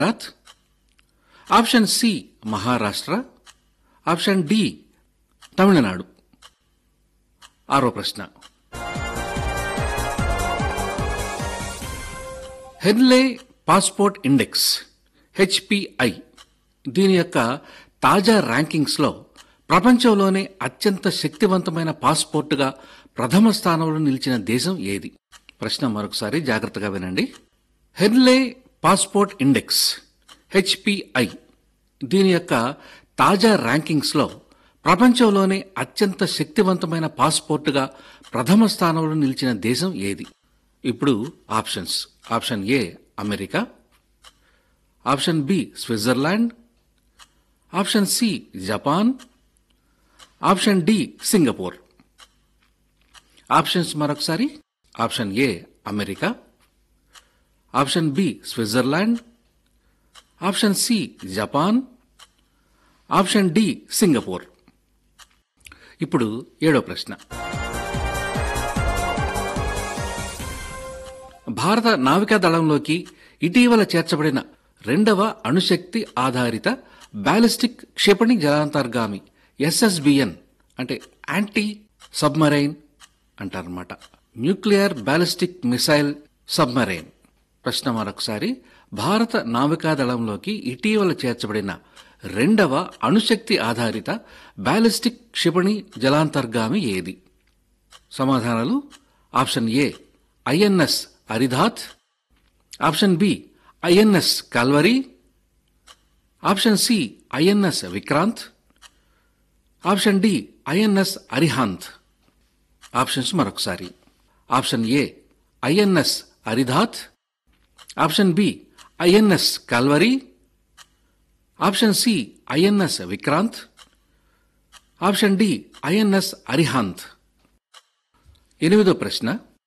Gujarat option C Maharashtra option D Tamil Nadu ఆరో ప్రశ్న Henley passport index HPI దీని యొక్క తాజా ర్యాంకింగ్స్లో ప్రపంచంలోనే అత్యంత శక్తివంతమైన పాస్పోర్టుగా ప్రథమ స్థానంలో నిలిచిన దేశం ఏది ప్రశ్న మరొకసారి జాగ్రత్తగా వినండి హెన్లే పాస్పోర్ట్ ఇండెక్స్ హెచ్పిఐ దీని యొక్క తాజా ర్యాంకింగ్స్లో ప్రపంచంలోనే అత్యంత శక్తివంతమైన పాస్పోర్టుగా ప్రథమ స్థానంలో నిలిచిన దేశం ఏది ఇప్పుడు options option A America option B Switzerland option C Japan option D Singapore options మరొకసారి option A America option B Switzerland option C Japan option D Singapore ఇప్పుడు ఏడో ప్రశ్న భారత నావికా దళంలోకి ఇటీవల చేర్చబడిన రెండవ అణుశక్తి ఆధారిత బ్యాలిస్టిక్ క్షిపణి జలాంతర్గామి ఎస్ఎస్బిఎన్ అంటే యాంటీ సబ్మరైన్ అంటారన్నమాట న్యూక్లియర్ బ్యాలిస్టిక్ మిసైల్ సబ్మరైన్ ప్రశ్న మరొకసారి భారత నావికా దళంలోకి ఇటీవల చేర్చబడిన రెండవ అణుశక్తి ఆధారిత బ్యాలిస్టిక్ క్షిపణి జలాంతర్గామి ఏది సమాధానాలు option A INS Arighat option B INS Kalvari option C INS Vikrant option D INS Arihant options మరొకసారి option A INS Arighat option B INS Kalvari option C INS Vikrant option D INS Arihant ఎనిమిదో ప్రశ్న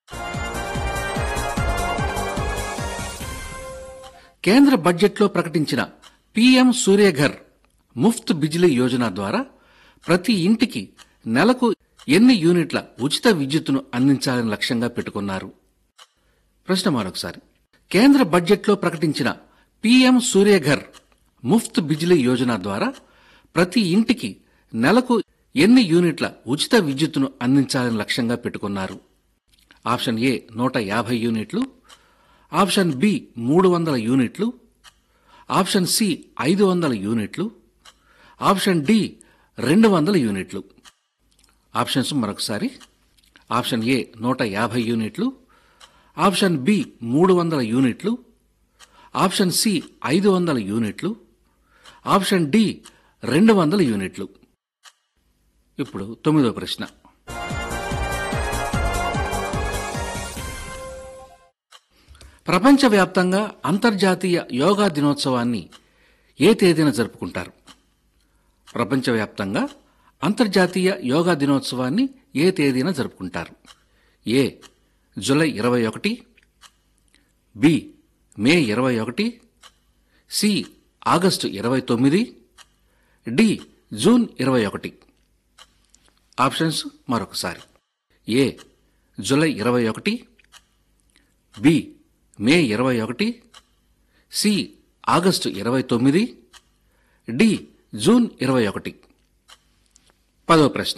కేంద్ర బడ్జెట్లో ప్రకటించిన పీఎం సూర్యఘర్ ముఫ్త్ బిజిలీ యోజన ద్వారా ప్రతి ఇంటికి నెలకు ఎన్ని యూనిట్ల ఉచిత విద్యుత్తును అందించాలని లక్ష్యంగా పెట్టుకున్నారు ప్రశ్న మరొకసారి కేంద్ర బడ్జెట్లో ప్రకటించిన పీఎం సూర్యఘర్ ముఫ్త్ బిజిలీ యోజన ద్వారా ప్రతి ఇంటికి నెలకు ఎన్ని యూనిట్ల ఉచిత విద్యుత్తును అందించాలని లక్ష్యంగా పెట్టుకున్నారు ఆప్షన్ ఏ నూట యాభై యూనిట్లు ఆప్షన్ బి మూడు వందల యూనిట్లు ఆప్షన్ సి ఐదు వందల యూనిట్లు ఆప్షన్ డి రెండు వందల యూనిట్లు ఆప్షన్స్ మరొకసారి ఆప్షన్ ఏ నూట యాభై యూనిట్లు ఆప్షన్ బి మూడు వందల యూనిట్లు ఆప్షన్ సి ఐదు వందల యూనిట్లు ఆప్షన్ డి రెండు వందల యూనిట్లు ఇప్పుడు తొమ్మిదో ప్రశ్న ప్రపంచవ్యాప్తంగా అంతర్జాతీయ యోగా దినోత్సవాన్ని ఏ తేదీన జరుపుకుంటారు ప్రపంచవ్యాప్తంగా అంతర్జాతీయ యోగా దినోత్సవాన్ని ఏ తేదీన జరుపుకుంటారు ఏ జూలై ఇరవై ఒకటి బి మే ఇరవై ఒకటి సి ఆగస్టు ఇరవై తొమ్మిది డి జూన్ ఇరవై ఒకటి ఆప్షన్స్ మరొకసారి ఏ జూలై ఇరవై ఒకటి బి మే ఇరవై ఒకటి సి ఆగస్టు ఇరవై తొమ్మిది డి జూన్ ఇరవై ఒకటి పదో ప్రశ్న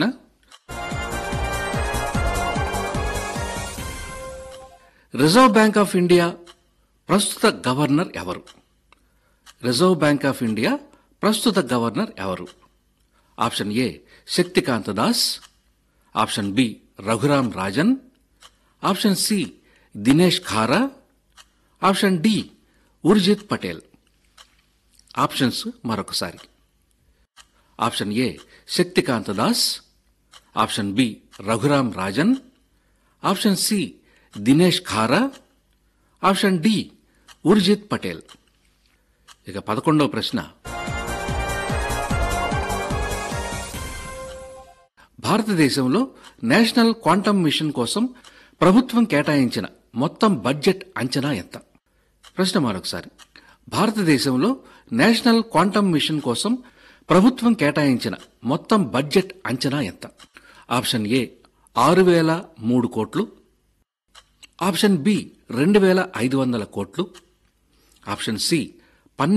రిజర్వ్ బ్యాంక్ ఆఫ్ ఇండియా ప్రస్తుత గవర్నర్ ఎవరు రిజర్వ్ బ్యాంక్ ఆఫ్ ఇండియా ప్రస్తుత గవర్నర్ ఎవరు option A Shaktikanta Das option B Raghuram Rajan option C Dinesh Khara option D Urjit Patel options మరొకసారి option A Shaktikanta Das option B Raghuram Rajan option C Dinesh Khara option D Urjit Patel ఇక పదకొండవ ప్రశ్న భారతదేశంలో నేషనల్ క్వాంటమ్ మిషన్ కోసం ప్రభుత్వం కేటాయించిన మొత్తం బడ్జెట్ అంచనా ఎంత ప్రశ్న మరొకసారి భారతదేశంలో నేషనల్ క్వాంటమ్ మిషన్ కోసం ప్రభుత్వం కేటాయించిన మొత్తం బడ్జెట్ అంచనా ఎంత ఆప్షన్ ఏ ఆరు వేల మూడు కోట్లు ఆప్షన్ బి రెండు వేల ఐదు వందల కోట్లు ఆప్షన్ సి